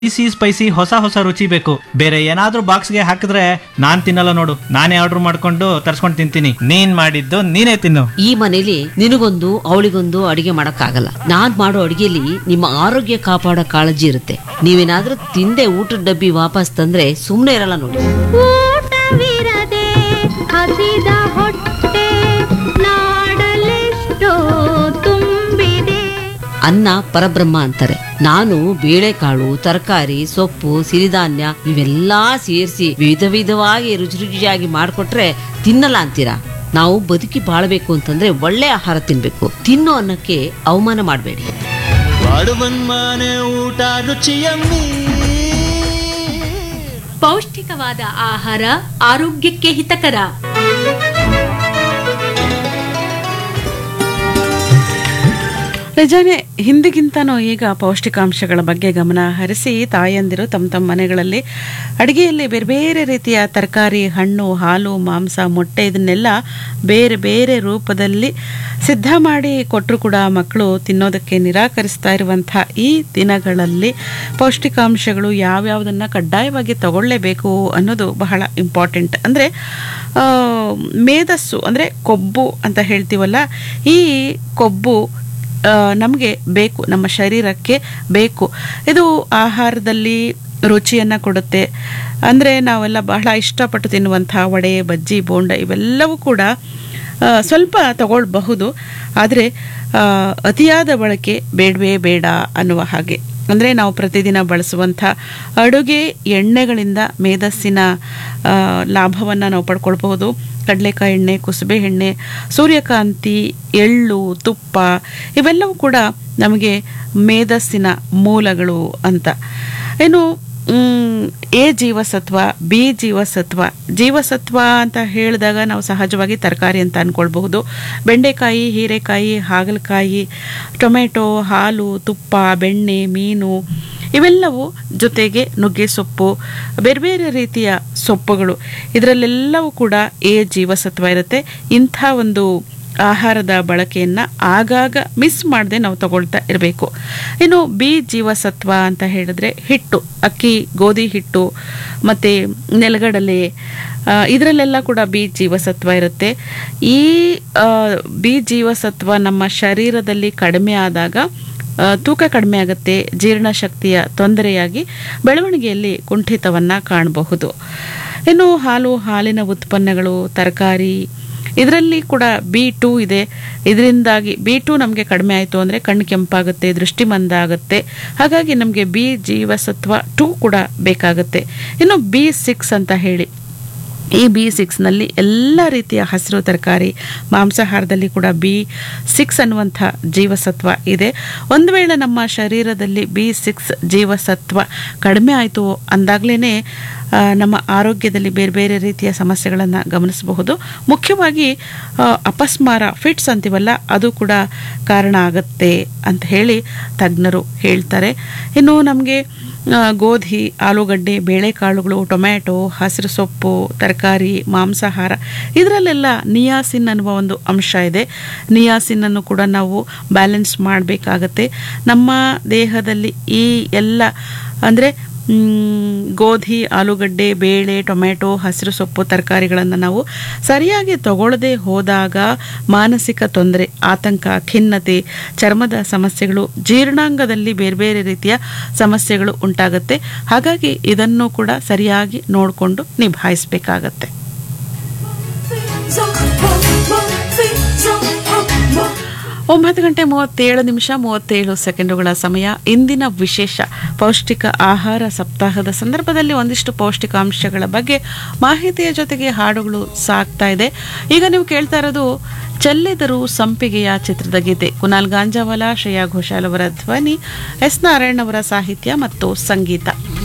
spicy spicy ಹೊಸ ಹೊಸ ರುಚಿ ಬೇಕು ಬೇರೆ ಏನಾದ್ರೂ ಬಾಕ್ಸ್ಗೆ ಹಾಕಿದ್ರೆ ನಾನ್ ತಿನ್ನಲ್ಲ ನೋಡು ನಾನೇ ಆರ್ಡರ್ ಮಾಡ್ಕೊಂಡು ತರ್ಸ್ಕೊಂಡು ತಿಂತೀನಿ ನೀನ್ ಮಾಡಿದ್ದು ನೀನೇ ತಿನ್ನು ಈ ಮನೇಲಿ ನಿನಗೊಂದು ಅವಳಿಗೊಂದು ಅಡಿಗೆ ಮಾಡಕ್ಕಾಗಲ್ಲ ನಾನ್ ಮಾಡೋ ಅಡಿಗೆಲಿ ನಿಮ್ಮ ಆರೋಗ್ಯ ಕಾಪಾಡೋ ಕಾಳಜಿ ಇರುತ್ತೆ ನೀವೇನಾದ್ರೂ ತಿಂದೆ ಊಟದ ಡಬ್ಬಿ ವಾಪಸ್ ತಂದ್ರೆ ಸುಮ್ನೆ ಇರಲ್ಲ ನೋಡಿ ಊಟವಿರದೆ ಹಸಿದ ಹೊಟ್ಟೆ ನಾಡಲೆಷ್ಟೋ ತುಂಬಿದೆ ಅನ್ನ ಪರಬ್ರಹ್ಮ ಅಂತಾರೆ ನಾನು ಬೇಳೆಕಾಳು ತರಕಾರಿ ಸೊಪ್ಪು ಸಿರಿಧಾನ್ಯ ಇವೆಲ್ಲಾ ಸೇರಿಸಿ ವಿಧ ವಿಧವಾಗಿ ರುಚಿ ರುಚಿಯಾಗಿ ಮಾಡಿಕೊಟ್ರೆ ತಿನ್ನಲ್ಲ ಅಂತೀರಾ ನಾವು ಬದುಕಿ ಬಾಳ್ಬೇಕು ಅಂತಂದ್ರೆ ಒಳ್ಳೆ ಆಹಾರ ತಿನ್ಬೇಕು ತಿನ್ನೋ ಅನ್ನಕ್ಕೆ ಅವಮಾನ ಮಾಡಬೇಡಿ ಮನೆ ಊಟ ರುಚಿಯಮ್ಮಿ ಪೌಷ್ಟಿಕವಾದ ಆಹಾರ ಆರೋಗ್ಯಕ್ಕೆ ಹಿತಕರ ನಿಜಾನೇ ಹಿಂದಿಗಿಂತನೂ ಈಗ ಪೌಷ್ಟಿಕಾಂಶಗಳ ಬಗ್ಗೆ ಗಮನ ಹರಿಸಿ ತಾಯಂದಿರು ತಮ್ಮ ತಮ್ಮ ಮನೆಗಳಲ್ಲಿ ಅಡುಗೆಯಲ್ಲಿ ಬೇರೆ ಬೇರೆ ರೀತಿಯ ತರಕಾರಿ ಹಣ್ಣು ಹಾಲು ಮಾಂಸ ಮೊಟ್ಟೆ ಇದನ್ನೆಲ್ಲ ಬೇರೆ ಬೇರೆ ರೂಪದಲ್ಲಿ ಸಿದ್ಧ ಮಾಡಿ ಕೊಟ್ಟರು ಕೂಡ ಮಕ್ಕಳು ತಿನ್ನೋದಕ್ಕೆ ನಿರಾಕರಿಸ್ತಾ ಇರುವಂಥ ಈ ದಿನಗಳಲ್ಲಿ ಪೌಷ್ಟಿಕಾಂಶಗಳು ಯಾವ್ಯಾವುದನ್ನು ಕಡ್ಡಾಯವಾಗಿ ತಗೊಳ್ಳೇಬೇಕು ಅನ್ನೋದು ಬಹಳ ಇಂಪಾರ್ಟೆಂಟ್ ಅಂದರೆ ಮೇಧಸ್ಸು ಅಂದರೆ ಕೊಬ್ಬು ಅಂತ ಹೇಳ್ತೀವಲ್ಲ ಈ ಕೊಬ್ಬು ನಮಗೆ ಬೇಕು ನಮ್ಮ ಶರೀರಕ್ಕೆ ಬೇಕು ಇದು ಆಹಾರದಲ್ಲಿ ರುಚಿಯನ್ನು ಕೊಡುತ್ತೆ ಅಂದರೆ ನಾವೆಲ್ಲ ಬಹಳ ಇಷ್ಟಪಟ್ಟು ತಿನ್ನುವಂಥ ವಡೆ ಬಜ್ಜಿ ಬೋಂಡ ಇವೆಲ್ಲವೂ ಕೂಡ ಆ, ಸ್ವಲ್ಪ ತಗೊಳ್ಬಹುದು ಆದರೆ ಆ, ಅತಿಯಾದ ಬಳಕೆ ಬೇಡವೇ ಬೇಡ ಅನ್ನುವ ಹಾಗೆ ಅಂದರೆ ನಾವು ಪ್ರತಿದಿನ ಬಳಸುವಂಥ ಅಡುಗೆ ಎಣ್ಣೆಗಳಿಂದ ಮೇಧಸ್ಸಿನ ಲಾಭವನ್ನು ನಾವು ಪಡ್ಕೊಳ್ಬಹುದು ಕಡಲೆಕಾಯಿ ಎಣ್ಣೆ ಕುಸುಬೆ ಎಣ್ಣೆ ಸೂರ್ಯಕಾಂತಿ ಎಳ್ಳು ತುಪ್ಪ ಇವೆಲ್ಲವೂ ಕೂಡ ನಮಗೆ ಮೇಧಸ್ಸಿನ ಮೂಲಗಳು ಅಂತ ಇನ್ನು ಮ್, ಎ ಜೀವಸತ್ವ ಬಿ ಜೀವಸತ್ವ ಜೀವಸತ್ವ ಅಂತ ಹೇಳಿದಾಗ ನಾವು ಸಹಜವಾಗಿ ತರಕಾರಿ ಅಂತ ಅಂದ್ಕೊಳ್ಬಹುದು ಬೆಂಡೆಕಾಯಿ ಹೀರೆಕಾಯಿ ಹಾಗಲಕಾಯಿ ಟೊಮೆಟೊ ಹಾಲು ತುಪ್ಪ ಬೆಣ್ಣೆ ಮೀನು ಇವೆಲ್ಲವೂ ಜೊತೆಗೆ ನುಗ್ಗೆ ಸೊಪ್ಪು ಬೇರೆ ಬೇರೆ ರೀತಿಯ ಸೊಪ್ಪುಗಳು ಇದರಲ್ಲೆಲ್ಲವೂ ಕೂಡ ಎ ಜೀವಸತ್ವ ಇರುತ್ತೆ ಇಂಥ ಒಂದು ಆಹಾರದ ಬಳಕೆಯನ್ನು ಆಗಾಗ ಮಿಸ್ ಮಾಡದೆ ನಾವು ತಗೊಳ್ತಾ ಇರಬೇಕು ಇನ್ನು ಬಿ ಜೀವಸತ್ವ ಅಂತ ಹೇಳಿದ್ರೆ ಹಿಟ್ಟು ಅಕ್ಕಿ ಗೋಧಿ ಹಿಟ್ಟು ಮತ್ತು ನೆಲಗಡಲೆ ಆ, ಇದರಲ್ಲೆಲ್ಲ ಕೂಡ ಬಿ ಜೀವಸತ್ವ ಇರುತ್ತೆ ಈ ಆ, ಬಿ ಜೀವಸತ್ವ ನಮ್ಮ ಶರೀರದಲ್ಲಿ ಕಡಿಮೆ ಆದಾಗ ಆ, ತೂಕ ಕಡಿಮೆ ಆಗುತ್ತೆ ಜೀರ್ಣಶಕ್ತಿಯ ತೊಂದರೆಯಾಗಿ ಬೆಳವಣಿಗೆಯಲ್ಲಿ ಕುಂಠಿತವನ್ನು ಕಾಣಬಹುದು ಇನ್ನು ಹಾಲು ಹಾಲಿನ ಉತ್ಪನ್ನಗಳು ತರಕಾರಿ ಇದರಲ್ಲಿ ಕೂಡ ಬಿ ಟೂ ಇದೆ ಇದರಿಂದಾಗಿ ಬಿ ಟೂ ನಮಗೆ ಕಡಿಮೆ ಆಯಿತು ಅಂದರೆ ಕಣ್ಣು ಕೆಂಪಾಗುತ್ತೆ ದೃಷ್ಟಿ ಮಂದ ಆಗುತ್ತೆ ಹಾಗಾಗಿ ನಮಗೆ ಬಿ ಜೀವಸತ್ವ ಟೂ ಕೂಡ ಬೇಕಾಗುತ್ತೆ ಇನ್ನು ಬಿ ಸಿಕ್ಸ್ ಅಂತ ಹೇಳಿ ಈ ಬಿ ಸಿಕ್ಸ್ನಲ್ಲಿ ಎಲ್ಲ ರೀತಿಯ ಹಸಿರು ತರಕಾರಿ ಮಾಂಸಾಹಾರದಲ್ಲಿ ಕೂಡ ಬಿ ಸಿಕ್ಸ್ ಅನ್ನುವಂಥ ಜೀವಸತ್ವ ಇದೆ ಒಂದು ವೇಳೆ ನಮ್ಮ ಶರೀರದಲ್ಲಿ ಬಿ ಸಿಕ್ಸ್ ಜೀವಸತ್ವ ಕಡಿಮೆ ಆಯಿತು ಅಂದಾಗಲೇ ನಮ್ಮ ಆರೋಗ್ಯದಲ್ಲಿ ಬೇರೆ ಬೇರೆ ರೀತಿಯ ಸಮಸ್ಯೆಗಳನ್ನು ಗಮನಿಸಬಹುದು ಮುಖ್ಯವಾಗಿ ಆ, ಅಪಸ್ಮಾರ ಫಿಟ್ಸ್ ಅಂತೀವಲ್ಲ ಅದು ಕೂಡ ಕಾರಣ ಆಗತ್ತೆ ಅಂತ ಹೇಳಿ ತಜ್ಞರು ಹೇಳ್ತಾರೆ ಇನ್ನು ನಮಗೆ ಆ, ಗೋಧಿ ಆಲೂಗಡ್ಡೆ ಬೇಳೆಕಾಳುಗಳು ಟೊಮ್ಯಾಟೊ ಹಸಿರು ಸೊಪ್ಪು ತರಕಾರಿ ಮಾಂಸಾಹಾರ ಇದರಲ್ಲೆಲ್ಲ ನಿಯಾಸಿನ್ ಅನ್ನುವ ಒಂದು ಅಂಶ ಇದೆ ನಿಯಾಸಿನನ್ನು ಕೂಡ ನಾವು ಬ್ಯಾಲೆನ್ಸ್ ಮಾಡಬೇಕಾಗತ್ತೆ ನಮ್ಮ ದೇಹದಲ್ಲಿ ಈ ಎಲ್ಲ ಅಂದರೆ ಮ್, ಗೋಧಿ ಆಲೂಗಡ್ಡೆ ಬೇಳೆ ಟೊಮೆಟೊ ಹಸಿರು ಸೊಪ್ಪು ತರಕಾರಿಗಳನ್ನು ನಾವು ಸರಿಯಾಗಿ ತಗೊಳ್ಳದೆ ಹೋದಾಗ ಮಾನಸಿಕ ತೊಂದರೆ ಆತಂಕ ಖಿನ್ನತೆ ಚರ್ಮದ ಸಮಸ್ಯೆಗಳು ಜೀರ್ಣಾಂಗದಲ್ಲಿ ಬೇರೆ ಬೇರೆ ರೀತಿಯ ಸಮಸ್ಯೆಗಳು ಉಂಟಾಗುತ್ತೆ ಹಾಗಾಗಿ ಇದನ್ನು ಕೂಡ ಸರಿಯಾಗಿ ನೋಡಿಕೊಂಡು ನಿಭಾಯಿಸಬೇಕಾಗತ್ತೆ ಒಂಬತ್ತು ಗಂಟೆ ಮೂವತ್ತೇಳು ನಿಮಿಷ ಮೂವತ್ತೇಳು ಸೆಕೆಂಡುಗಳ ಸಮಯ ಇಂದಿನ ವಿಶೇಷ ಪೌಷ್ಟಿಕ ಆಹಾರ ಸಪ್ತಾಹದ ಸಂದರ್ಭದಲ್ಲಿ ಒಂದಿಷ್ಟು ಪೌಷ್ಟಿಕಾಂಶಗಳ ಬಗ್ಗೆ ಮಾಹಿತಿಯ ಜೊತೆಗೆ ಹಾಡುಗಳು ಸಾಗ್ತಾ ಇದೆ ಈಗ ನೀವು ಕೇಳ್ತಾ ಇರೋದು ಚೆಲ್ಲೆದರು ಸಂಪಿಗೆಯ ಚಿತ್ರದ ಗೀತೆ ಕುನಾಲ್ ಗಾಂಜಾವಾಲ ಶ್ರೇಯಾ ಘೋಷಾಲ್ ಅವರ ಧ್ವನಿ ಎಸ್ ನಾರಾಯಣ್ ಅವರ ಸಾಹಿತ್ಯ ಮತ್ತು ಸಂಗೀತ